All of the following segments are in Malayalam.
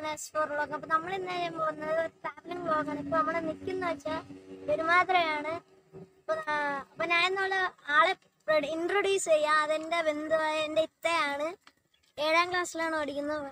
ചാനലാണ് എസ് ഫോർ വ്ളോഗ് അപ്പൊ നമ്മൾ ഇന്ന് ചെയ്യാൻ പോകുന്നത് ട്രാവലിംഗ് വ്ളോഗാണ് ഇപ്പൊ നമ്മള് നിക്കുന്ന വെച്ചാൽ പെരുമാത്രയാണ് അപ്പൊ ആ, അപ്പൊ ഞാൻ എന്നുള്ള ആളെ ഇൻട്രൊഡ്യൂസ് ചെയ്യാം അതെന്റെ ബന്ധുവായ എന്റെ ഇത്തയാണ് ഏഴാം ക്ലാസ്സിലാണ് പഠിക്കുന്നത്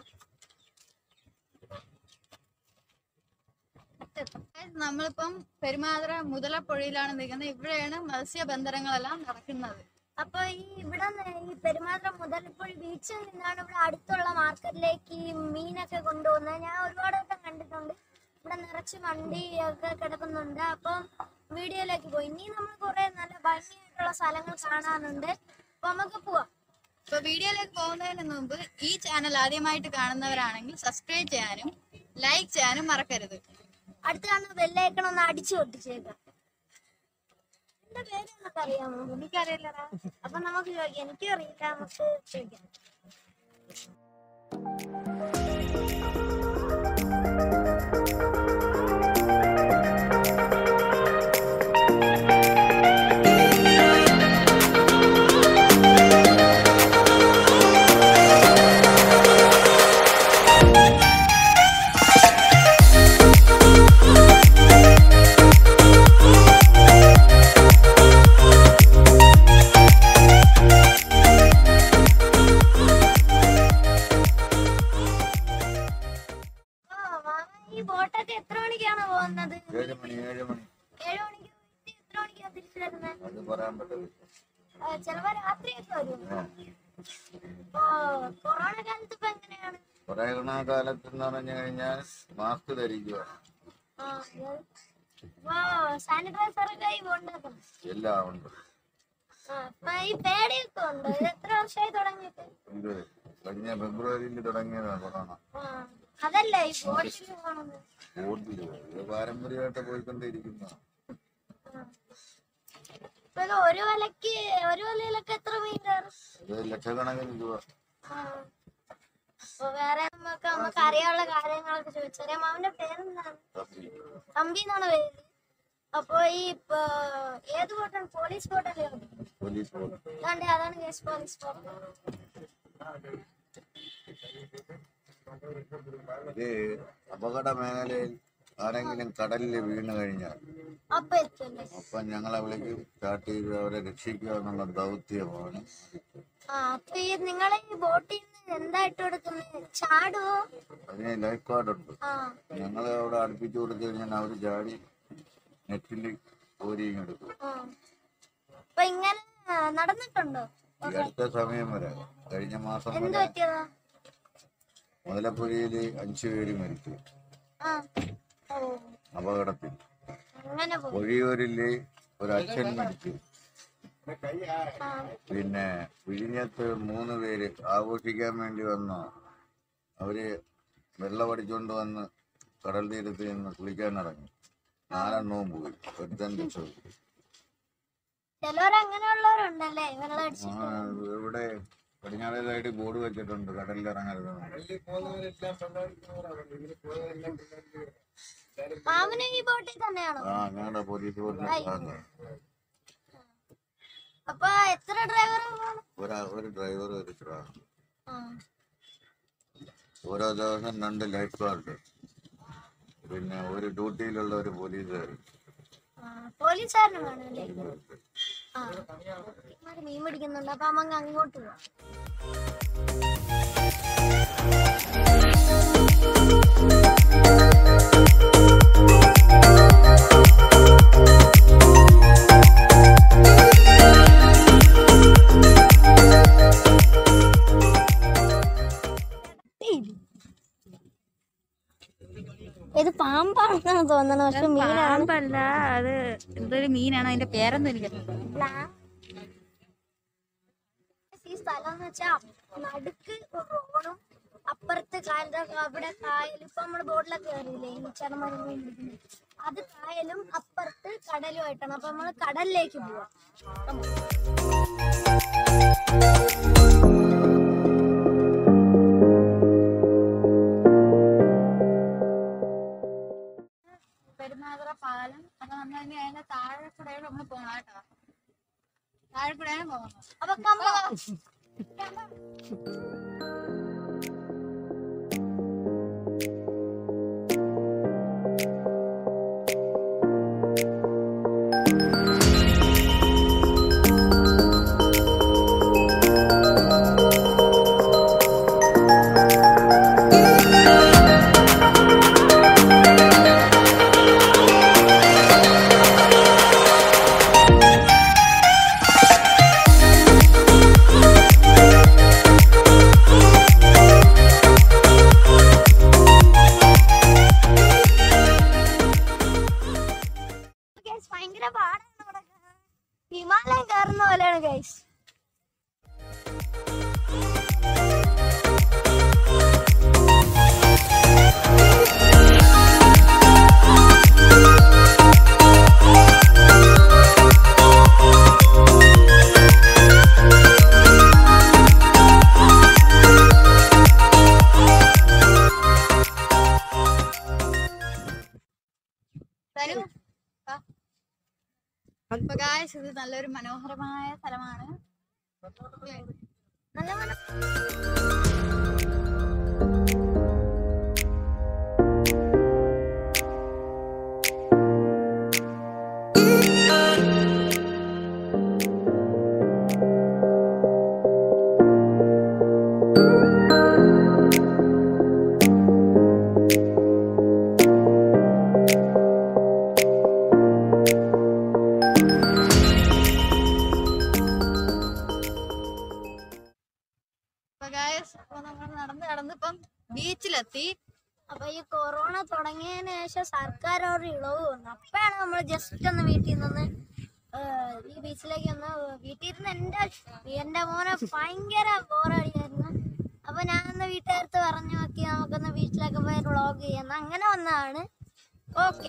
നമ്മളിപ്പം പെരുമാതുറ മുതലപ്പുഴയിലാണ് നിൽക്കുന്നത് ഇവിടെയാണ് മത്സ്യബന്ധനങ്ങളെല്ലാം നടക്കുന്നത് അപ്പൊ ഈ ഇവിടെ ഈ പെരുമാത്രം മുതലിപ്പോൾ ബീച്ചിൽ നിന്നാണ് ഇവിടെ അടുത്തുള്ള മാർക്കറ്റിലേക്ക് ഈ മീനൊക്കെ കൊണ്ടുപോകുന്നത് ഞാൻ ഒരുപാട് വട്ടം കണ്ടിട്ടുണ്ട് ഇവിടെ നിറച്ച് വണ്ടി ഒക്കെ കിടക്കുന്നുണ്ട് അപ്പം വീഡിയോയിലേക്ക് പോയി ഇനി നമ്മൾ കുറെ നല്ല ഭംഗിയായിട്ടുള്ള സ്ഥലങ്ങൾ കാണാനുണ്ട് അപ്പൊ നമുക്ക് പോവാം ഇപ്പൊ വീഡിയോയിലേക്ക് പോകുന്നതിന് മുമ്പ് ഈ ചാനൽ ആദ്യമായിട്ട് കാണുന്നവരാണെങ്കിൽ സബ്സ്ക്രൈബ് ചെയ്യാനും ലൈക്ക് ചെയ്യാനും മറക്കരുത് അടുത്ത് കാണുന്ന ബെല്ലൈക്കൺ ഒന്ന് അടിച്ചു പൊട്ടിച്ചേക്കാം എന്റെ പേര് നമുക്ക് അറിയാമോ എനിക്കറിയില്ലടാ അപ്പൊ നമുക്ക് ചോദിക്കാം എനിക്കും അറിയില്ല നമുക്ക് ചോദിക്കാം ആ, മാമ, ഈ ബോട്ടൊക്കെ എത്ര മണിക്കാണ് പോകുന്നത് ഏഴ് മണി ഏഴ് മണി ഏഴ് മണിക്ക് പോയിട്ട് എത്ര മണിക്കാണ് തിരിച്ചു വരുന്നത് അത് പറയാൻ പറ്റില്ല ആ, ചിലപ്പോ രാത്രിയൊക്കെ വരും ഓ കൊറോണ കാലത്ത് ഇപ്പൊ എങ്ങനെയാണ് കൊറോണ കാലത്ത് എന്ന് പറഞ്ഞു കഴിഞ്ഞാൽ മാസ്ക് ധരിക്കുക ആ, ഇത് ഓ സാനിറ്റൈസർ ഒക്കെ ഈ ഉണ്ടാക്കണം എല്ലാം ഉണ്ട് ആ അപ്പൊ ഈ പേടിയൊക്കെ ഉണ്ട് ഇത് എത്ര വർഷമായി തുടങ്ങിയിട്ട് ഇത് കഴിഞ്ഞ ഫെബ്രുവരിയിൽ തുടങ്ങിയതാണ് കൊറോണ ആ അതല്ല ഈ ബോട്ടിൽ പോണത് ബോട്ടിൽ ഇത് പാരമ്പര്യമായിട്ട് പോയിക്കൊണ്ടിരിക്കുന്ന ഇപ്പൊ ഇത് ഒരു വലക്ക് ഒരു വലയിലൊക്കെ എത്ര മീൻ കയറും ഇത് ലക്ഷക്കണക്കിന് രൂപ ആ. അപ്പൊ വേറെ നമുക്ക് നമുക്ക് അറിയാനുള്ള കാര്യങ്ങളൊക്കെ ചോദിച്ചറിയാം മാമന്റെ പേരെന്താണ് തപ്പി. തമ്പി എന്നാണ് പേര് അപ്പൊ ഈ ഇപ്പൊ ഏത് ബോട്ടാണ് പോലീസ് ബോട്ടല്ലേ പോലീസ് ബോട്ട് അതാണ്ട് അതാണ് കേസ് പോലീസ് ബോട്ട് ഇത് അപകട മേഖലയിൽ ആരെങ്കിലും കടലിൽ വീണ് കഴിഞ്ഞാൽ അപ്പൊ എത്തല്ലേ അപ്പം ഞങ്ങളെ വിളിക്കും സ്റ്റാർട്ട് ചെയ്ത് അവരെ രക്ഷിക്കുക എന്നുള്ള ദൗത്യമാണ് ആ അപ്പൊ ഈ നിങ്ങളെ ഈ ബോട്ടിൽ നിന്ന് എന്താ ഇട്ട് കൊടുക്കുന്നത് ചാടുവോ അതിന് ലൈഫ് കാർഡ് ഉണ്ട് ആ ഞങ്ങൾ അവിടെ അടുപ്പിച്ചു കൊടുത്തു കഴിഞ്ഞാൽ അവർ ചാടി നെറ്റിൽ കോരിയും എടുക്കും ആ അപ്പൊ ഇങ്ങനെ ആ, നടന്നിട്ടുണ്ടോ ഈ അടുത്ത സമയം വരെ കഴിഞ്ഞ മാസം എന്ത് വരെ പറ്റിയതാ മുതലപ്പുഴയിൽ അഞ്ചു പേര് മരിച്ചു ആ ഓ അപകടത്തിൽ അങ്ങനെ പോയി പൊഴിയൂരില് ഒരു അച്ഛൻ മരിച്ചു ആ പിന്നെ വിഴിഞ്ഞത്ത് മൂന്ന് പേര് ആഘോഷിക്കാൻ വേണ്ടി വന്നു അവര് വെള്ളമടിച്ചുകൊണ്ട് വന്ന് കടൽ തീരത്ത് നിന്ന് കുളിക്കാൻ ഇറങ്ങി നാലെണ്ണവും പോയി ഒരുത്തൻ രക്ഷപ്പെട്ടു ചിലവർ അങ്ങനെയുള്ളവരുണ്ടല്ലേ വെള്ളം അടിച്ച് ആ, ഇവിടെ പടിഞ്ഞാറേ സൈഡിൽ ബോർഡ് വെച്ചിട്ടുണ്ട് കടലിൽ ഇറങ്ങരുത് മാമനും ഈ ബോട്ടിൽ തന്നെയാണോ ആ ഞങ്ങളുടെ പോലീസ് ബോർഡിന് അപ്പൊ എത്ര ഡ്രൈവർ ഒരാ ഒരു ഡ്രൈവർ ഒരു ഡ്രൈവർ ആ ഓരോ ദിവസം രണ്ട് ലൈഫ് ഗാർഡ് പിന്നെ ഒരു ഡ്യൂട്ടിയിലുള്ള ഒരു പോലീസുകാരൻ ആ, പോലീസുകാരനും കാണുമല്ലേ ആ ഇവന്മാര് മീൻ പിടിക്കുന്നുണ്ട് അപ്പൊ നമുക്ക് അങ്ങോട്ട് പോവാം ഇത് പാമ്പാണെന്നാണ് തോന്നുന്നത് പക്ഷെ മീനാണ് പാമ്പല്ല അത് എന്തൊരു മീനാണ് അതിന്റെ പേരൊന്നും എനിക്കറിയില്ല ഈ സ്ഥലം എന്ന് വെച്ചാ നടുക്ക് റോഡും അപ്പുറത്ത് കായലിന്റെ അവിടെ കായൽ ഇപ്പൊ നമ്മുടെ ബോട്ടിലൊക്കെ കയറിയില്ലേ ഈ ചടമരം അത് കായലും അപ്പുറത്ത് കടലുമായിട്ടാണ് അപ്പൊ നമ്മള് കടലിലേക്ക് പോവാം പെരുമാതുറ പാലം അപ്പൊ നമ്മൾ ഇനി അതിന്റെ താഴെ കൂടെ നമ്മൾ പോകണം കേട്ടോ താഴെ കൂടെയാണ് പോകുന്നത് അപ്പൊ കമ്പ ആ തരൂ വാ. അപ്പൊ ഗായ്സ് ഇത് നല്ലൊരു മനോഹരമായ സ്ഥലമാണ് നല്ല മന- അപ്പൊ ഗായ്സ് ഇപ്പൊ നമ്മൾ നടന്ന് നടന്നിപ്പം ബീച്ചിലെത്തി അപ്പൊ ഈ കൊറോണ തുടങ്ങിയതിന് ശേഷം സർക്കാർ ഒരു ഇളവ് വന്നു അപ്പോഴാണ് നമ്മൾ ജസ്റ്റ് ഒന്ന് വീട്ടിൽ നിന്ന് ഈ ബീച്ചിലേക്ക് ഒന്ന് വീട്ടിൽ ഇരുന്ന് എൻ്റെ എൻ്റെ മോനെ ഭയങ്കര ബോറടിയായിരുന്നു അപ്പൊ ഞാൻ ഒന്ന് വീട്ടുകാരത്ത് പറഞ്ഞു നോക്കി നമുക്കൊന്ന് ബീച്ചിലൊക്കെ പോയി വ്ളോഗ് ചെയ്യാന്ന് അങ്ങനെ വന്നതാണ് ഓക്കെ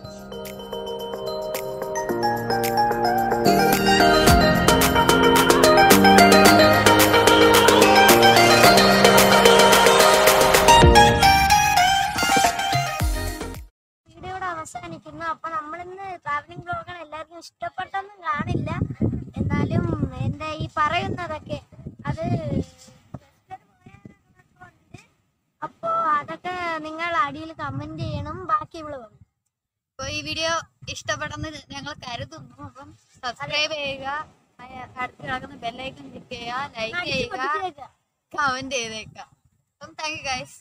വീഡിയോ ഇവിടെ അവസാനിക്കുന്നു അപ്പൊ നമ്മളിന്ന് ട്രാവലിംഗ് ബ്ലോഗുകൾ എല്ലാവർക്കും ഇഷ്ടപ്പെട്ടൊന്നും കാണില്ല എന്നാലും എന്റെ ഈ പറയുന്നതൊക്കെ അത് അപ്പോ അതൊക്കെ നിങ്ങൾ അടിയിൽ കമന്റ് ചെയ്യണം ബാക്കി ഇവള് പറയും അപ്പൊ ഈ വീഡിയോ ഇഷ്ടപ്പെട്ടെന്ന് ഞങ്ങൾ കരുതുന്നു അപ്പം സബ്സ്ക്രൈബ് ചെയ്യുക അയ- അടുത്ത് കിടക്കുന്ന ബെല്ലൈക്കൺ ക്ലിക്ക് ചെയ്യുക ലൈക്ക് അടിച്ച് ചെയ്യുക പൊട്ടിച്ചേക്കാം. കമന്റ് ചെയ്തേക്കാം അപ്പം thank you guys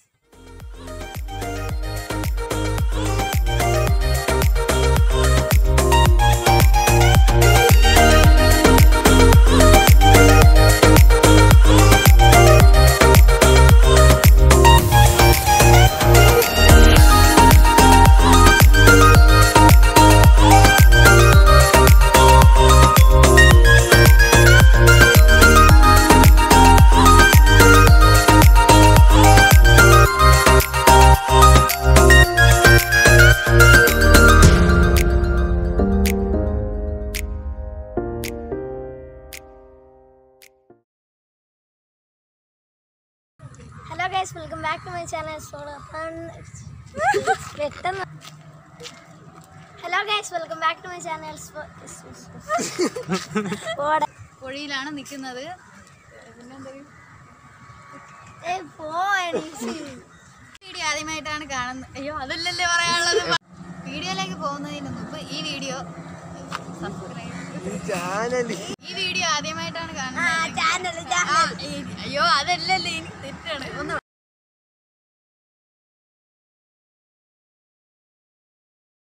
hello guys welcome back to my channel പെട്ടെന്ന് hello guys welcome back to my channel പൊഴിയിലാണ് നിൽക്കുന്നത് വീഡിയോ ആദ്യമായിട്ടാണ് കാണുന്നത് അയ്യോ അതല്ലല്ലേ പറയാനുള്ളത് വീഡിയോയിലേക്ക് പോകുന്നതിന് മുമ്പ് ഈ വീഡിയോ സബ്സ്ക്രൈബ് ഈ വീഡിയോ ആദ്യമായിട്ടാണ് കാണുന്നത് ചാനൽ ആ, ഈ- അയ്യോ അതല്ലല്ലേ എനിക്ക് തെറ്റാണ് ഒന്ന്